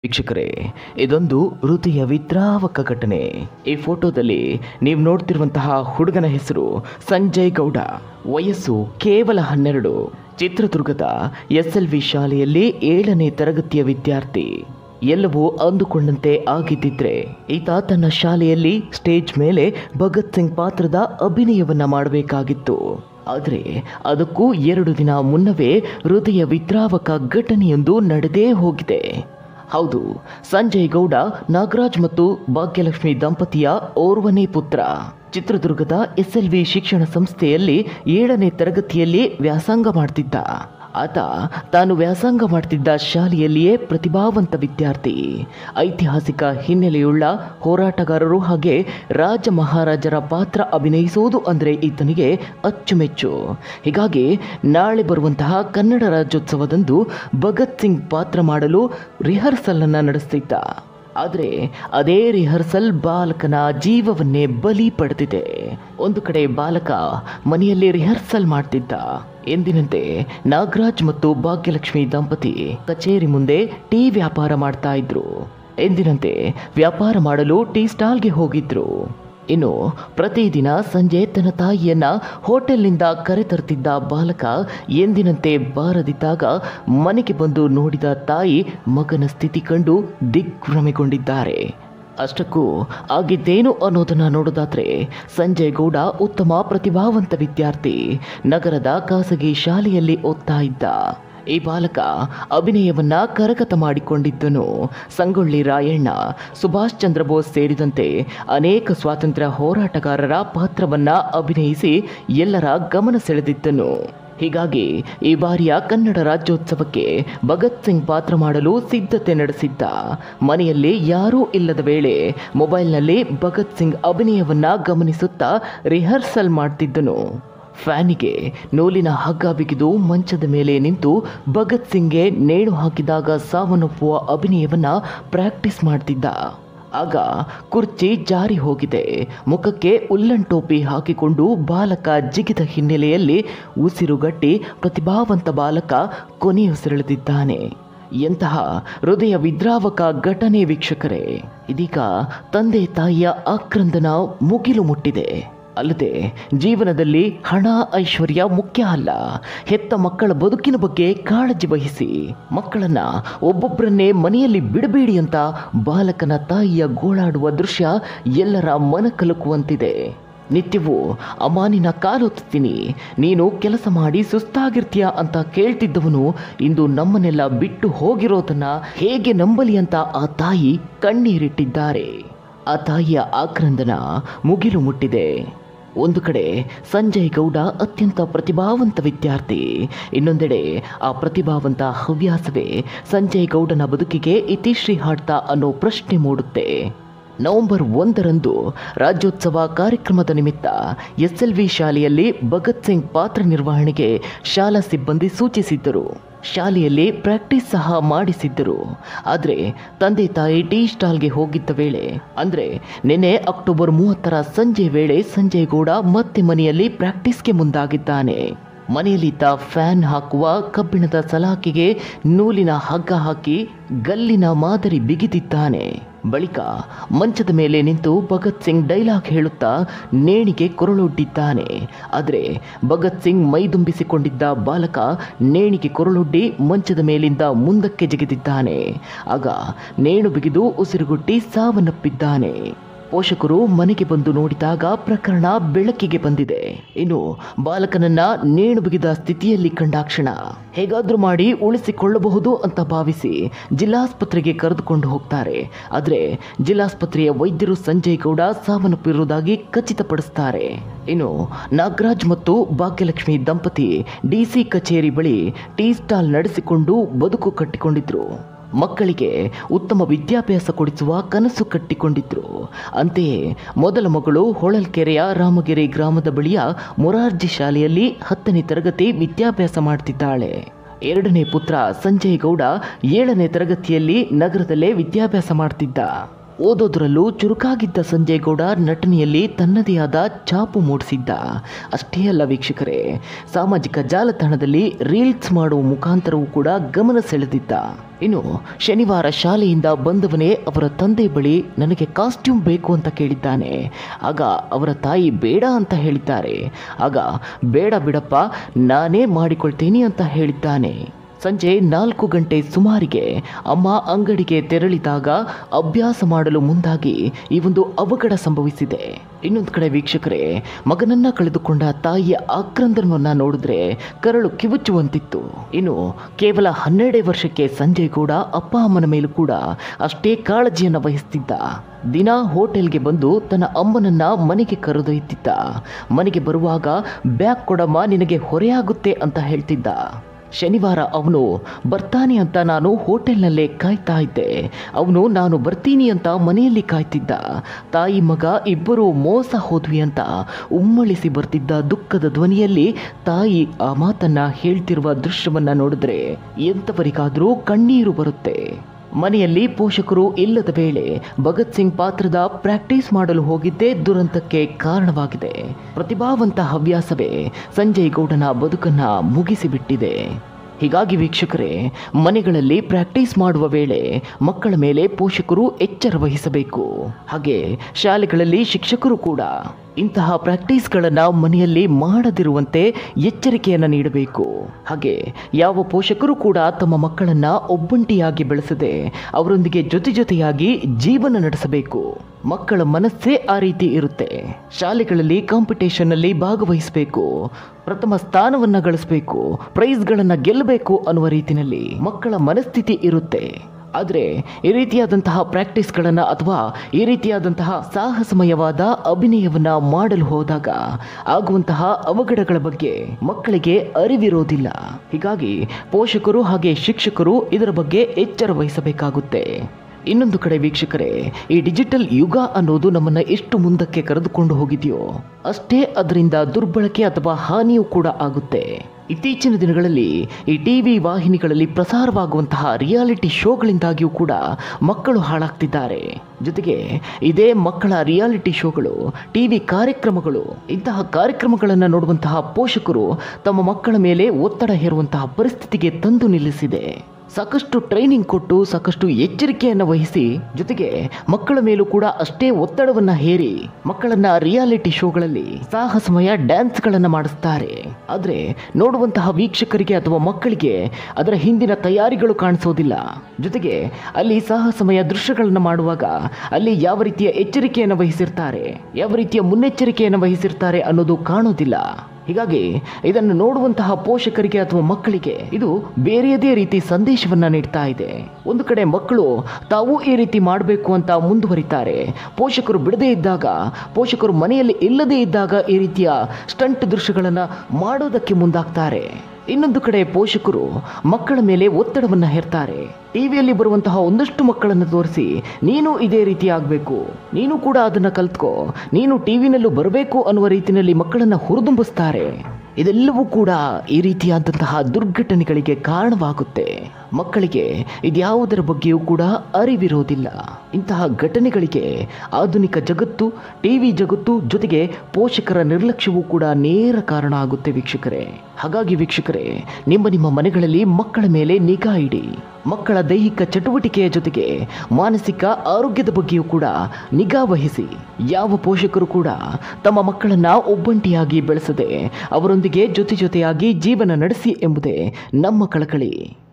ವೀಕ್ಷಕರೇ ಇದೊಂದು ಹೃದಯ ವಿದ್ರಾವಕ ಘಟನೆ ಈ ಫೋಟೋದಲ್ಲಿ ನೀವು ನೋಡ್ತಿರುವಂತಹ ಹುಡುಗನ ಹೆಸರು ಸಂಜಯ್ ಗೌಡ ವಯಸ್ಸು ಕೇವಲ ಹನ್ನೆರಡು ಚಿತ್ರದುರ್ಗದ ಎಸ್ ಎಲ್ ವಿ ಶಾಲೆಯಲ್ಲಿ ಏಳನೇ ತರಗತಿಯ ವಿದ್ಯಾರ್ಥಿ ಎಲ್ಲವೂ ಅಂದುಕೊಂಡಂತೆ ಆಗಿದ್ದಿದ್ರೆ ಈತ ತನ್ನ ಶಾಲೆಯಲ್ಲಿ ಸ್ಟೇಜ್ ಮೇಲೆ ಭಗತ್ ಸಿಂಗ್ ಪಾತ್ರದ ಅಭಿನಯವನ್ನ ಮಾಡಬೇಕಾಗಿತ್ತು ಆದರೆ ಅದಕ್ಕೂ ಎರಡು ದಿನ ಮುನ್ನವೇ ಹೃದಯ ವಿದ್ರಾವಕ ಘಟನೆಯೊಂದು ನಡೆದೇ ಹೋಗಿದೆ ಹೌದು ಸಂಜಯ್ ಗೌಡ ನಾಗರಾಜ್ ಮತ್ತು ಭಾಗ್ಯಲಕ್ಷ್ಮಿ ದಂಪತಿಯ ಓರ್ವನೇ ಪುತ್ರ ಚಿತ್ರದುರ್ಗದ ಎಸ್ಎಲ್ವಿ ಶಿಕ್ಷಣ ಸಂಸ್ಥೆಯಲ್ಲಿ ಏಳನೇ ತರಗತಿಯಲ್ಲಿ ವ್ಯಾಸಂಗ ಮಾಡ್ತಿದ್ದ ಆತ ತಾನು ವ್ಯಾಸಂಗ ಮಾಡ್ತಿದ್ದ ಶಾಲೆಯಲ್ಲಿಯೇ ಪ್ರತಿಭಾವಂತ ವಿದ್ಯಾರ್ಥಿ ಐತಿಹಾಸಿಕ ಹಿನ್ನೆಲೆಯುಳ್ಳ ಹೋರಾಟಗಾರರು ಹಾಗೆ ರಾಜ ಮಹಾರಾಜರ ಪಾತ್ರ ಅಭಿನಯಿಸುವುದು ಅಂದರೆ ಈತನಿಗೆ ಅಚ್ಚುಮೆಚ್ಚು ಹೀಗಾಗಿ ನಾಳೆ ಬರುವಂತಹ ಕನ್ನಡ ರಾಜ್ಯೋತ್ಸವದಂದು ಭಗತ್ ಸಿಂಗ್ ಪಾತ್ರ ಮಾಡಲು ರಿಹರ್ಸಲ್ ಅನ್ನ ನಡೆಸ್ತಿದ್ದ ಆದರೆ ಅದೇ ರಿಹರ್ಸಲ್ ಬಾಲಕನ ಜೀವವನ್ನೇ ಬಲಿ ಪಡೆದಿದೆ ಒಂದು ಕಡೆ ಬಾಲಕ ಮನೆಯಲ್ಲಿ ರಿಹರ್ಸಲ್ ಮಾಡ್ತಿದ್ದ ಎಂದಿನಂತೆ ನಾಗರಾಜ್ ಮತ್ತು ಭಾಗ್ಯಲಕ್ಷ್ಮಿ ದಂಪತಿ ಕಚೇರಿ ಮುಂದೆ ಟೀ ವ್ಯಾಪಾರ ಮಾಡ್ತಾ ಇದ್ರು ಎಂದಿನಂತೆ ವ್ಯಾಪಾರ ಮಾಡಲು ಟೀ ಸ್ಟಾಲ್ಗೆ ಹೋಗಿದ್ರು ಇನ್ನು ಪ್ರತಿದಿನ ಸಂಜೆ ತನ್ನ ತಾಯಿಯನ್ನ ಹೋಟೆಲ್ನಿಂದ ಕರೆತರ್ತಿದ್ದ ಬಾಲಕ ಎಂದಿನಂತೆ ಬಾರದಿದ್ದಾಗ ಮನೆಗೆ ಬಂದು ನೋಡಿದ ತಾಯಿ ಮಗನ ಸ್ಥಿತಿ ಕಂಡು ದಿಗ್ಭ್ರಮೆಗೊಂಡಿದ್ದಾರೆ ಅಷ್ಟಕ್ಕೂ ಆಗಿದ್ದೇನು ಅನ್ನೋದನ್ನ ನೋಡೋದಾದ್ರೆ ಸಂಜಯ್ ಗೌಡ ಉತ್ತಮ ಪ್ರತಿಭಾವಂತ ವಿದ್ಯಾರ್ಥಿ ನಗರದ ಖಾಸಗಿ ಶಾಲೆಯಲ್ಲಿ ಓದ್ತಾ ಇದ್ದ ಈ ಬಾಲಕ ಅಭಿನಯವನ್ನ ಕರಗತ ಮಾಡಿಕೊಂಡಿದ್ದನು ಸಂಗೊಳ್ಳಿ ರಾಯಣ್ಣ ಸುಭಾಷ್ ಚಂದ್ರ ಬೋಸ್ ಸೇರಿದಂತೆ ಅನೇಕ ಸ್ವಾತಂತ್ರ್ಯ ಹೋರಾಟಗಾರರ ಪಾತ್ರವನ್ನ ಅಭಿನಯಿಸಿ ಎಲ್ಲರ ಗಮನ ಸೆಳೆದಿದ್ದನು ಹೀಗಾಗಿ ಈ ಬಾರಿಯ ಕನ್ನಡ ರಾಜ್ಯೋತ್ಸವಕ್ಕೆ ಭಗತ್ ಸಿಂಗ್ ಪಾತ್ರ ಮಾಡಲು ಸಿದ್ಧತೆ ನಡೆಸಿದ್ದ ಮನೆಯಲ್ಲಿ ಯಾರೂ ಇಲ್ಲದ ವೇಳೆ ಮೊಬೈಲ್ನಲ್ಲಿ ಭಗತ್ ಸಿಂಗ್ ಅಭಿನಯವನ್ನ ಗಮನಿಸುತ್ತಾ ರಿಹರ್ಸಲ್ ಮಾಡ್ತಿದ್ದನು ಫ್ಯಾನಿಗೆ ನೂಲಿನ ಹಗ್ಗ ಬಿಗಿದು ಮಂಚದ ಮೇಲೆ ನಿಂತು ಭಗತ್ ಸಿಂಗ್ಗೆ ನೇಣು ಹಾಕಿದಾಗ ಸಾವನ್ನಪ್ಪುವ ಅಭಿನಯವನ್ನ ಪ್ರಾಕ್ಟೀಸ್ ಮಾಡ್ತಿದ್ದ ಆಗ ಕುರ್ಚಿ ಜಾರಿ ಹೋಗಿದೆ ಮುಖಕ್ಕೆ ಉಲ್ಲನ್ ಟೋಪಿ ಹಾಕಿಕೊಂಡು ಬಾಲಕ ಜಿಗಿದ ಹಿನ್ನೆಲೆಯಲ್ಲಿ ಉಸಿರುಗಟ್ಟಿ ಪ್ರತಿಭಾವಂತ ಬಾಲಕ ಕೊನೆಯುಸಿರೆಳೆದಿದ್ದಾನೆ ಎಂತಹ ಹೃದಯ ವಿದ್ರಾವಕ ಘಟನೆ ವೀಕ್ಷಕರೇ ಇದೀಗ ತಂದೆ ತಾಯಿಯ ಆಕ್ರಂದನ ಮುಗಿಲು ಮುಟ್ಟಿದೆ ಅಲ್ಲದೆ ಜೀವನದಲ್ಲಿ ಹಣ ಐಶ್ವರ್ಯ ಮುಖ್ಯ ಅಲ್ಲ ಹೆತ್ತ ಮಕ್ಕಳ ಬದುಕಿನ ಬಗ್ಗೆ ಕಾಳಜಿ ವಹಿಸಿ ಮಕ್ಕಳನ್ನ ಒಬ್ಬೊಬ್ಬರನ್ನೇ ಮನೆಯಲ್ಲಿ ಬಿಡಬೇಡಿ ಅಂತ ಬಾಲಕನ ತಾಯಿಯ ಗೋಳಾಡುವ ದೃಶ್ಯ ಎಲ್ಲರ ಮನ ಕಲುಕುವಂತಿದೆ ನಿತ್ಯವೂ ಅಮಾನಿನ ಕಾಲೊತ್ತೀನಿ ನೀನು ಕೆಲಸ ಮಾಡಿ ಸುಸ್ತಾಗಿರ್ತೀಯ ಅಂತ ಕೇಳ್ತಿದ್ದವನು ಇಂದು ನಮ್ಮನ್ನೆಲ್ಲ ಬಿಟ್ಟು ಹೋಗಿರೋದನ್ನ ಹೇಗೆ ನಂಬಲಿ ಅಂತ ಆ ತಾಯಿ ಕಣ್ಣೀರಿಟ್ಟಿದ್ದಾರೆ ಆ ತಾಯಿಯ ಆಕ್ರಂದನ ಮುಗಿಲು ಮುಟ್ಟಿದೆ ಒಂದು ಕಡೆ ಸಂಜಯ್ ಗೌಡ ಅತ್ಯಂತ ಪ್ರತಿಭಾವಂತ ವಿದ್ಯಾರ್ಥಿ ಇನ್ನೊಂದೆಡೆ ಆ ಪ್ರತಿಭಾವಂತ ಹವ್ಯಾಸವೇ ಸಂಜಯ್ ಗೌಡನ ಬದುಕಿಗೆ ಇತಿಶ್ರೀ ಹಾಡ್ತಾ ಅನ್ನೋ ಪ್ರಶ್ನೆ ಮೂಡುತ್ತೆ ನವೆಂಬರ್ ಒಂದರಂದು ರಾಜ್ಯೋತ್ಸವ ಕಾರ್ಯಕ್ರಮದ ನಿಮಿತ್ತ ಎಸ್ಎಲ್ವಿ ಶಾಲೆಯಲ್ಲಿ ಭಗತ್ ಸಿಂಗ್ ಪಾತ್ರ ನಿರ್ವಹಣೆಗೆ ಶಾಲಾ ಸಿಬ್ಬಂದಿ ಸೂಚಿಸಿದ್ದರು ಶಾಲೆಯಲ್ಲಿ ಪ್ರಾಕ್ಟೀಸ್ ಸಹ ಮಾಡಿಸಿದ್ದರು ಆದರೆ ತಂದೆ ತಾಯಿ ಟೀ ಸ್ಟಾಲ್ಗೆ ಹೋಗಿದ್ದ ವೇಳೆ ಅಂದರೆ ನಿನ್ನೆ ಅಕ್ಟೋಬರ್ ಮೂವತ್ತರ ಸಂಜೆ ವೇಳೆ ಸಂಜಯ್ ಗೌಡ ಮತ್ತೆ ಮನೆಯಲ್ಲಿ ಪ್ರಾಕ್ಟೀಸ್ಗೆ ಮುಂದಾಗಿದ್ದಾನೆ ಮನೆಯಲ್ಲಿದ್ದ ಫ್ಯಾನ್ ಹಾಕುವ ಕಬ್ಬಿಣದ ಸಲಾಕೆಗೆ ನೂಲಿನ ಹಗ್ಗ ಹಾಕಿ ಗಲ್ಲಿನ ಮಾದರಿ ಬಿಗಿದಿದ್ದಾನೆ ಬಳಿಕ ಮಂಚದ ಮೇಲೆ ನಿಂತು ಭಗತ್ ಸಿಂಗ್ ಡೈಲಾಗ್ ಹೇಳುತ್ತಾ ನೇಣಿಗೆ ಕೊರಳೊಡ್ಡಿದ್ದಾನೆ ಆದರೆ ಭಗತ್ ಸಿಂಗ್ ಮೈದುಂಬಿಸಿಕೊಂಡಿದ್ದ ಬಾಲಕ ನೇಣಿಗೆ ಕೊರಳೊಡ್ಡಿ ಮಂಚದ ಮೇಲಿಂದ ಮುಂದಕ್ಕೆ ಜಿಗಿದಿದ್ದಾನೆ ಆಗ ನೇಣು ಬಿಗಿದು ಉಸಿರುಗುಟ್ಟಿ ಸಾವನ್ನಪ್ಪಿದ್ದಾನೆ ಪೋಷಕರು ಮನೆಗೆ ಬಂದು ನೋಡಿದಾಗ ಪ್ರಕರಣ ಬೆಳಕಿಗೆ ಬಂದಿದೆ ಇನ್ನು ಬಾಲಕನನ್ನ ನೇಣು ಬಿಗಿದ ಸ್ಥಿತಿಯಲ್ಲಿ ಕಂಡಾಕ್ಷಣ ಹೇಗಾದ್ರೂ ಮಾಡಿ ಉಳಿಸಿಕೊಳ್ಳಬಹುದು ಅಂತ ಭಾವಿಸಿ ಜಿಲ್ಲಾಸ್ಪತ್ರೆಗೆ ಕರೆದುಕೊಂಡು ಹೋಗ್ತಾರೆ ಆದರೆ ಜಿಲ್ಲಾಸ್ಪತ್ರೆಯ ವೈದ್ಯರು ಸಂಜಯ್ ಗೌಡ ಸಾವನ್ನಪ್ಪಿರುವುದಾಗಿ ಖಚಿತಪಡಿಸ್ತಾರೆ ಇನ್ನು ನಾಗರಾಜ್ ಮತ್ತು ಭಾಗ್ಯಲಕ್ಷ್ಮಿ ದಂಪತಿ ಡಿಸಿ ಕಚೇರಿ ಬಳಿ ಟೀ ಸ್ಟಾಲ್ ನಡೆಸಿಕೊಂಡು ಬದುಕು ಕಟ್ಟಿಕೊಂಡಿದ್ರು ಮಕ್ಕಳಿಗೆ ಉತ್ತಮ ವಿದ್ಯಾಭ್ಯಾಸ ಕೊಡಿಸುವ ಕನಸು ಕಟ್ಟಿಕೊಂಡಿದ್ರು ಅಂತೆಯೇ ಮೊದಲ ಮಗಳು ಹೊಳಲ್ಕೆರೆಯ ರಾಮಗೆರೆ ಗ್ರಾಮದ ಬಳಿಯ ಮೊರಾರ್ಜಿ ಶಾಲೆಯಲ್ಲಿ ಹತ್ತನೇ ತರಗತಿ ವಿದ್ಯಾಭ್ಯಾಸ ಮಾಡ್ತಿದ್ದಾಳೆ ಎರಡನೇ ಪುತ್ರ ಸಂಜಯ್ ಗೌಡ ಏಳನೇ ತರಗತಿಯಲ್ಲಿ ನಗರದಲ್ಲೇ ವಿದ್ಯಾಭ್ಯಾಸ ಮಾಡ್ತಿದ್ದ ಓದೋದ್ರಲ್ಲೂ ಚುರುಕಾಗಿದ್ದ ಸಂಜಯ್ ಗೌಡ ನಟನೆಯಲ್ಲಿ ತನ್ನದೇ ಆದ ಛಾಪು ಮೂಡಿಸಿದ್ದ ಅಷ್ಟೇ ಅಲ್ಲ ವೀಕ್ಷಕರೇ ಸಾಮಾಜಿಕ ಜಾಲತಾಣದಲ್ಲಿ ರೀಲ್ಸ್ ಮಾಡುವ ಮುಖಾಂತರವೂ ಕೂಡ ಗಮನ ಸೆಳೆದಿದ್ದ ಇನ್ನು ಶನಿವಾರ ಶಾಲೆಯಿಂದ ಬಂದವನೇ ಅವರ ತಂದೆ ಬಳಿ ನನಗೆ ಕಾಸ್ಟ್ಯೂಮ್ ಬೇಕು ಅಂತ ಕೇಳಿದ್ದಾನೆ ಆಗ ಅವರ ತಾಯಿ ಬೇಡ ಅಂತ ಹೇಳಿದ್ದಾರೆ ಆಗ ಬೇಡ ಬಿಡಪ್ಪ ನಾನೇ ಮಾಡಿಕೊಳ್ತೀನಿ ಅಂತ ಹೇಳಿದ್ದಾನೆ ಸಂಜೆ ನಾಲ್ಕು ಗಂಟೆ ಸುಮಾರಿಗೆ ಅಮ್ಮ ಅಂಗಡಿಗೆ ತೆರಳಿದಾಗ ಅಭ್ಯಾಸ ಮಾಡಲು ಮುಂದಾಗಿ ಈ ಒಂದು ಅವಘಡ ಸಂಭವಿಸಿದೆ ಇನ್ನೊಂದು ಕಡೆ ವೀಕ್ಷಕರೇ ಮಗನನ್ನ ಕಳೆದುಕೊಂಡ ತಾಯಿಯ ಆಕ್ರಂದನವನ್ನ ನೋಡಿದ್ರೆ ಕರಳು ಕಿವುಚುವಂತಿತ್ತು ಇನ್ನು ಕೇವಲ ಹನ್ನೆರಡೇ ವರ್ಷಕ್ಕೆ ಸಂಜಯ್ ಕೂಡ ಅಪ್ಪ ಅಮ್ಮನ ಮೇಲೂ ಕೂಡ ಅಷ್ಟೇ ಕಾಳಜಿಯನ್ನು ವಹಿಸ್ತಿದ್ದ ದಿನ ಹೋಟೆಲ್ಗೆ ಬಂದು ತನ್ನ ಅಮ್ಮನನ್ನ ಮನೆಗೆ ಕರೆದೊಯ್ತಿದ್ದ ಮನೆಗೆ ಬರುವಾಗ ಬ್ಯಾಗ್ ಕೊಡಮ್ಮ ನಿನಗೆ ಹೊರೆಯಾಗುತ್ತೆ ಅಂತ ಹೇಳ್ತಿದ್ದ ಶನಿವಾರ ಅವನು ಬರ್ತಾನೆ ಅಂತ ನಾನು ಹೋಟೆಲ್ನಲ್ಲೇ ಕಾಯ್ತಾ ಇದ್ದೆ ಅವನು ನಾನು ಬರ್ತೀನಿ ಅಂತ ಮನೆಯಲ್ಲಿ ಕಾಯ್ತಿದ್ದ ತಾಯಿ ಮಗ ಇಬ್ಬರು ಮೋಸ ಹೋದ್ವಿ ಅಂತ ಉಮ್ಮಳಿಸಿ ಬರ್ತಿದ್ದ ದುಃಖದ ಧ್ವನಿಯಲ್ಲಿ ತಾಯಿ ಆ ಮಾತನ್ನ ಹೇಳ್ತಿರುವ ದೃಶ್ಯವನ್ನ ನೋಡಿದ್ರೆ ಎಂಥವರಿಗಾದರೂ ಕಣ್ಣೀರು ಬರುತ್ತೆ ಮನೆಯಲ್ಲಿ ಪೋಷಕರು ಇಲ್ಲದ ವೇಳೆ ಭಗತ್ ಸಿಂಗ್ ಪಾತ್ರದ ಪ್ರಾಕ್ಟೀಸ್ ಮಾಡಲು ಹೋಗಿದ್ದೇ ದುರಂತಕ್ಕೆ ಕಾರಣವಾಗಿದೆ ಪ್ರತಿಭಾವಂತ ಹವ್ಯಾಸವೇ ಸಂಜಯ್ ಗೌಡನ ಬದುಕನ್ನ ಮುಗಿಸಿಬಿಟ್ಟಿದೆ ಹೀಗಾಗಿ ವೀಕ್ಷಕರೇ ಮನೆಗಳಲ್ಲಿ ಪ್ರಾಕ್ಟೀಸ್ ಮಾಡುವ ವೇಳೆ ಮಕ್ಕಳ ಮೇಲೆ ಪೋಷಕರು ಎಚ್ಚರ ವಹಿಸಬೇಕು ಹಾಗೆ ಶಾಲೆಗಳಲ್ಲಿ ಶಿಕ್ಷಕರು ಕೂಡ ಇಂತಹ ಪ್ರಾಕ್ಟೀಸ್ಗಳನ್ನು ಮನೆಯಲ್ಲಿ ಮಾಡದಿರುವಂತೆ ಎಚ್ಚರಿಕೆಯನ್ನು ನೀಡಬೇಕು ಹಾಗೆ ಯಾವ ಪೋಷಕರು ಕೂಡ ತಮ್ಮ ಮಕ್ಕಳನ್ನ ಒಬ್ಬಂಟಿಯಾಗಿ ಬೆಳೆಸದೆ ಅವರೊಂದಿಗೆ ಜೊತೆ ಜೊತೆಯಾಗಿ ಜೀವನ ನಡೆಸಬೇಕು ಮಕ್ಕಳ ಮನಸ್ಸೇ ಆ ರೀತಿ ಇರುತ್ತೆ ಶಾಲೆಗಳಲ್ಲಿ ಕಾಂಪಿಟೇಷನ್ನಲ್ಲಿ ಭಾಗವಹಿಸಬೇಕು ಪ್ರಥಮ ಸ್ಥಾನವನ್ನ ಗಳಿಸಬೇಕು ಪ್ರೈಸ್ಗಳನ್ನು ಗೆಲ್ಲಬೇಕು ಅನ್ನುವ ರೀತಿಯಲ್ಲಿ ಮಕ್ಕಳ ಮನಸ್ಥಿತಿ ಇರುತ್ತೆ ಆದರೆ ಈ ರೀತಿಯಾದಂತಹ ಪ್ರಾಕ್ಟೀಸ್ಗಳನ್ನು ಅಥವಾ ಈ ರೀತಿಯಾದಂತಹ ಸಾಹಸಮಯವಾದ ಅಭಿನಯವನ್ನು ಮಾಡಲು ಹೋದಾಗ ಆಗುವಂತಹ ಅವಘಡಗಳ ಬಗ್ಗೆ ಮಕ್ಕಳಿಗೆ ಅರಿವಿರೋದಿಲ್ಲ ಹೀಗಾಗಿ ಪೋಷಕರು ಹಾಗೆ ಶಿಕ್ಷಕರು ಇದರ ಬಗ್ಗೆ ಎಚ್ಚರ ವಹಿಸಬೇಕಾಗುತ್ತೆ ಇನ್ನೊಂದು ಕಡೆ ವೀಕ್ಷಕರೇ ಈ ಡಿಜಿಟಲ್ ಯುಗ ಅನ್ನೋದು ನಮ್ಮನ್ನ ಎಷ್ಟು ಮುಂದಕ್ಕೆ ಕರೆದುಕೊಂಡು ಹೋಗಿದೆಯೋ ಅಷ್ಟೇ ಅದರಿಂದ ದುರ್ಬಳಕೆ ಅಥವಾ ಹಾನಿಯೂ ಕೂಡ ಆಗುತ್ತೆ ಇತ್ತೀಚಿನ ದಿನಗಳಲ್ಲಿ ಈ ಟಿವಿ ವಾಹಿನಿಗಳಲ್ಲಿ ಪ್ರಸಾರವಾಗುವಂತಹ ರಿಯಾಲಿಟಿ ಶೋಗಳಿಂದಾಗಿಯೂ ಕೂಡ ಮಕ್ಕಳು ಹಾಳಾಗ್ತಿದ್ದಾರೆ ಜೊತೆಗೆ ಇದೇ ಮಕ್ಕಳ ರಿಯಾಲಿಟಿ ಶೋಗಳು ಟಿವಿ ಕಾರ್ಯಕ್ರಮಗಳು ಇಂತಹ ಕಾರ್ಯಕ್ರಮಗಳನ್ನು ನೋಡುವಂತಹ ಪೋಷಕರು ತಮ್ಮ ಮಕ್ಕಳ ಮೇಲೆ ಒತ್ತಡ ಹೇರುವಂತಹ ಪರಿಸ್ಥಿತಿಗೆ ತಂದು ನಿಲ್ಲಿಸಿದೆ ಸಾಕಷ್ಟು ಟ್ರೈನಿಂಗ್ ಕೊಟ್ಟು ಸಾಕಷ್ಟು ಎಚ್ಚರಿಕೆಯನ್ನು ವಹಿಸಿ ಜೊತೆಗೆ ಮಕ್ಕಳ ಮೇಲೂ ಕೂಡ ಅಷ್ಟೇ ಒತ್ತಡವನ್ನ ಹೇರಿ ಮಕ್ಕಳನ್ನ ರಿಯಾಲಿಟಿ ಶೋಗಳಲ್ಲಿ ಸಾಹಸಮಯ ಡ್ಯಾನ್ಸ್ಗಳನ್ನು ಮಾಡಿಸ್ತಾರೆ ಆದ್ರೆ ನೋಡುವಂತಹ ವೀಕ್ಷಕರಿಗೆ ಅಥವಾ ಮಕ್ಕಳಿಗೆ ಅದರ ಹಿಂದಿನ ತಯಾರಿಗಳು ಕಾಣಿಸೋದಿಲ್ಲ ಜೊತೆಗೆ ಅಲ್ಲಿ ಸಾಹಸಮಯ ದೃಶ್ಯಗಳನ್ನು ಮಾಡುವಾಗ ಅಲ್ಲಿ ಯಾವ ರೀತಿಯ ಎಚ್ಚರಿಕೆಯನ್ನು ವಹಿಸಿರ್ತಾರೆ ಯಾವ ರೀತಿಯ ಮುನ್ನೆಚ್ಚರಿಕೆಯನ್ನು ವಹಿಸಿರ್ತಾರೆ ಅನ್ನೋದು ಕಾಣೋದಿಲ್ಲ ಹೀಗಾಗಿ ಇದನ್ನು ನೋಡುವಂತಹ ಪೋಷಕರಿಗೆ ಅಥವಾ ಮಕ್ಕಳಿಗೆ ಇದು ಬೇರೆಯದೇ ರೀತಿ ಸಂದೇಶವನ್ನ ನೀಡ್ತಾ ಇದೆ ಒಂದು ಕಡೆ ಮಕ್ಕಳು ತಾವು ಈ ರೀತಿ ಮಾಡಬೇಕು ಅಂತ ಮುಂದುವರಿತಾರೆ ಪೋಷಕರು ಬಿಡದೇ ಇದ್ದಾಗ ಪೋಷಕರು ಮನೆಯಲ್ಲಿ ಇಲ್ಲದೇ ಇದ್ದಾಗ ಈ ರೀತಿಯ ಸ್ಟಂಟ್ ದೃಶ್ಯಗಳನ್ನು ಮಾಡೋದಕ್ಕೆ ಮುಂದಾಗ್ತಾರೆ ಇನ್ನೊಂದು ಕಡೆ ಪೋಷಕರು ಮಕ್ಕಳ ಮೇಲೆ ಒತ್ತಡವನ್ನು ಹೇರ್ತಾರೆ ಟಿವಿಯಲ್ಲಿ ಬರುವಂತಹ ಒಂದಷ್ಟು ಮಕ್ಕಳನ್ನು ತೋರಿಸಿ ನೀನು ಇದೇ ರೀತಿ ಆಗಬೇಕು ನೀನು ಕೂಡ ಅದನ್ನು ಕಲ್ತ್ಕೋ ನೀನು ಟಿವಿನಲ್ಲೂ ಬರಬೇಕು ಅನ್ನುವ ರೀತಿಯಲ್ಲಿ ಮಕ್ಕಳನ್ನು ಹುರಿದುಂಬಿಸ್ತಾರೆ ಇದೆಲ್ಲವೂ ಕೂಡ ಈ ರೀತಿಯಾದಂತಹ ದುರ್ಘಟನೆಗಳಿಗೆ ಕಾರಣವಾಗುತ್ತೆ ಮಕ್ಕಳಿಗೆ ಇದ್ಯಾವುದರ ಬಗ್ಗೆಯೂ ಕೂಡ ಅರಿವಿರೋದಿಲ್ಲ ಇಂತಹ ಘಟನೆಗಳಿಗೆ ಆಧುನಿಕ ಜಗತ್ತು ಟಿವಿ ಜಗತ್ತು ಜೊತೆಗೆ ಪೋಷಕರ ನಿರ್ಲಕ್ಷ್ಯವೂ ಕೂಡ ನೇರ ಕಾರಣ ಆಗುತ್ತೆ ವೀಕ್ಷಕರೇ ಹಾಗಾಗಿ ವೀಕ್ಷಕರೇ ನಿಮ್ಮ ನಿಮ್ಮ ಮನೆಗಳಲ್ಲಿ ಮಕ್ಕಳ ಮೇಲೆ ನಿಗಾ ಇಡಿ ಮಕ್ಕಳ ದೈಹಿಕ ಚಟುವಟಿಕೆಯ ಜೊತೆಗೆ ಮಾನಸಿಕ ಆರೋಗ್ಯದ ಬಗ್ಗೆಯೂ ಕೂಡ ನಿಗಾ ವಹಿಸಿ ಯಾವ ಪೋಷಕರು ಕೂಡ ತಮ್ಮ ಮಕ್ಕಳನ್ನ ಒಬ್ಬಂಟಿಯಾಗಿ ಬೆಳೆಸದೆ ಅವರೊಂದಿಗೆ ಜೊತೆ ಜೊತೆಯಾಗಿ ಜೀವನ ನಡೆಸಿ ಎಂಬುದೇ ನಮ್ಮ ಕಳಕಳಿ